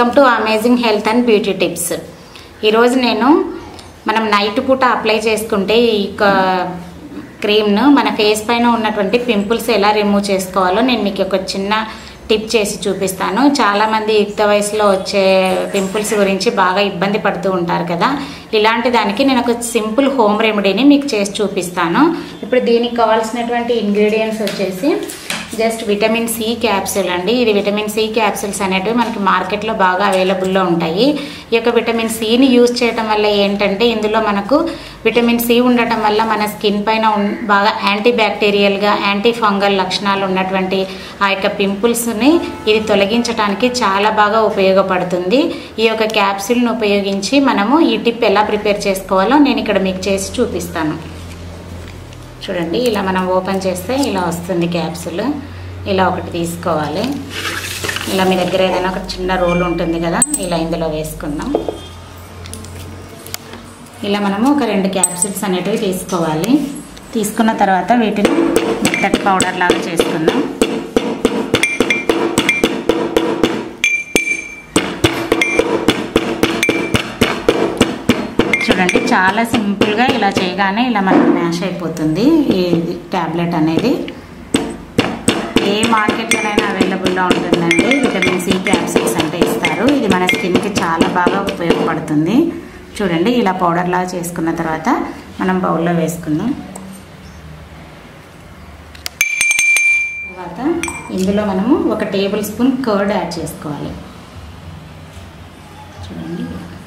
welcome to amazing health and beauty tips ఈరోజు నేను మనం నైట్ పూట అప్లై చేసుకుంటే ఈ క- క్రీమ్ను మన ఫేస్ పైన ఉన్నటువంటి పింపుల్స్ ఎలా రిమూవ్ చేసుకోవాలో నేను మీకు ఒక చిన్న టిప్ చేసి చూపిస్తాను చాలామంది యుక్త వయసులో వచ్చే పింపుల్స్ గురించి బాగా ఇబ్బంది పడుతూ ఉంటారు కదా ఇలాంటి దానికి నేను ఒక సింపుల్ హోమ్ రెమెడీని మీకు చేసి చూపిస్తాను ఇప్పుడు దీనికి కావాల్సినటువంటి ఇంగ్రీడియంట్స్ వచ్చేసి జస్ట్ విటమిన్ సి క్యాప్సూల్ అండి ఇది విటమిన్ సి క్యాప్సూల్స్ అనేటివి మనకి మార్కెట్లో బాగా అవైలబుల్లో ఉంటాయి ఈ యొక్క విటమిన్ సిని యూజ్ చేయడం వల్ల ఏంటంటే ఇందులో మనకు విటమిన్ సి ఉండటం వల్ల మన స్కిన్ పైన ఉన్- బాగా యాంటీ బ్యాక్టీరియల్గా యాంటీ ఫంగల్ లక్షణాలు ఉన్నటువంటి ఆ యొక్క పింపుల్స్ని ఇది తొలగించడానికి చాలా బాగా ఉపయోగపడుతుంది ఈ యొక్క క్యాప్సూల్ని ఉపయోగించి మనము ఈ టిప్ ఎలా ప్రిపేర్ చేసుకోవాలో నేను ఇక్కడ మీకు చేసి చూపిస్తాను చూడండి ఇలా మనం ఓపెన్ చేస్తే ఇలా వస్తుంది క్యాప్సూల్ ఇలా ఒకటి తీసుకోవాలి ఇలా మీ దగ్గర ఏదైనా ఒక చిన్న రోల్ ఉంటుంది కదా ఇలా ఇందులో వేసుకుందాం ఇలా మనము ఒక రెండు క్యాప్సూల్స్ అనేటివి తీసుకోవాలి తీసుకున్న తర్వాత వీటిని మెత్తటి పౌడర్ లాగా చేసుకుందాం చూడండి చాలా సింపుల్గా ఇలా చేయగానే ఇలా మనకు మ్యాష్ అయిపోతుంది ఈ ట్యాబ్లెట్ అనేది ఏ మార్కెట్లోనైనా అవైలబుల్లో ఉంటుందండి విటమిన్ సి క్యాప్సూల్స్ అంటే ఇస్తారు ఇది మన స్కిన్కి చాలా బాగా ఉపయోగపడుతుంది చూడండి ఇలా పౌడర్ లాగా చేసుకున్న తర్వాత మనం బౌల్లో వేసుకుందాం తర్వాత ఇందులో మనము ఒక టేబుల్ స్పూన్ కర్డ్ యాడ్ చేసుకోవాలి చూడండి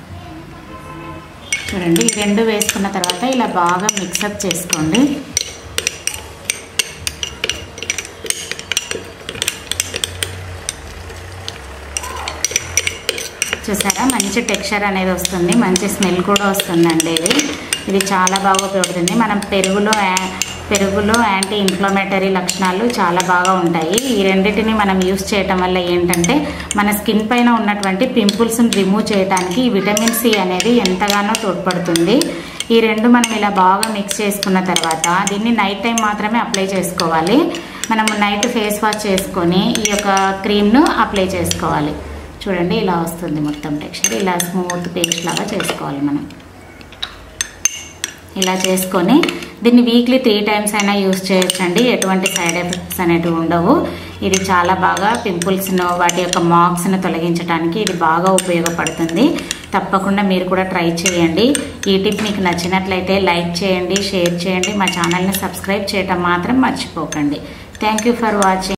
చూడండి ఈ రెండు వేసుకున్న తర్వాత ఇలా బాగా మిక్సప్ చేసుకోండి చూసారా మంచి టెక్స్చర్ అనేది వస్తుంది మంచి స్మెల్ కూడా వస్తుందండి ఇది ఇది చాలా బాగా ఉపయోగపడుతుంది మనం పెరుగులో యా- పెరుగులో యాంటీ ఇన్ఫ్లమేటరీ లక్షణాలు చాలా బాగా ఉంటాయి ఈ రెండింటిని మనం యూస్ చేయటం వల్ల ఏంటంటే మన స్కిన్ పైన ఉన్నటువంటి పింపుల్స్ని రిమూవ్ చేయడానికి ఈ విటమిన్ సి అనేది ఎంతగానో తోడ్పడుతుంది ఈ రెండు మనం ఇలా బాగా మిక్స్ చేసుకున్న తర్వాత దీన్ని నైట్ టైం మాత్రమే అప్లై చేసుకోవాలి మనం నైట్ ఫేస్ వాష్ చేసుకొని ఈ యొక్క క్రీమ్ను అప్లై చేసుకోవాలి చూడండి ఇలా వస్తుంది మొత్తం టెక్స్చర్ ఇలా స్మూత్ పేస్ట్ లాగా చేసుకోవాలి మనం ఇలా చేసుకొని దీన్ని వీక్లీ త్రీ టైమ్స్ అయినా యూస్ చేయొచ్చండి ఎటువంటి సైడ్ ఎఫెక్ట్స్ అనేటివి ఉండవు ఇది చాలా బాగా పింపుల్స్ను వాటి యొక్క మార్క్స్ను తొలగించడానికి ఇది బాగా ఉపయోగపడుతుంది తప్పకుండా మీరు కూడా ట్రై చేయండి ఈ టిప్ మీకు నచ్చినట్లయితే లైక్ చేయండి షేర్ చేయండి మా ఛానల్ని సబ్స్క్రైబ్ చేయటం మాత్రం మర్చిపోకండి థ్యాంక్ యూ ఫర్ వాచింగ్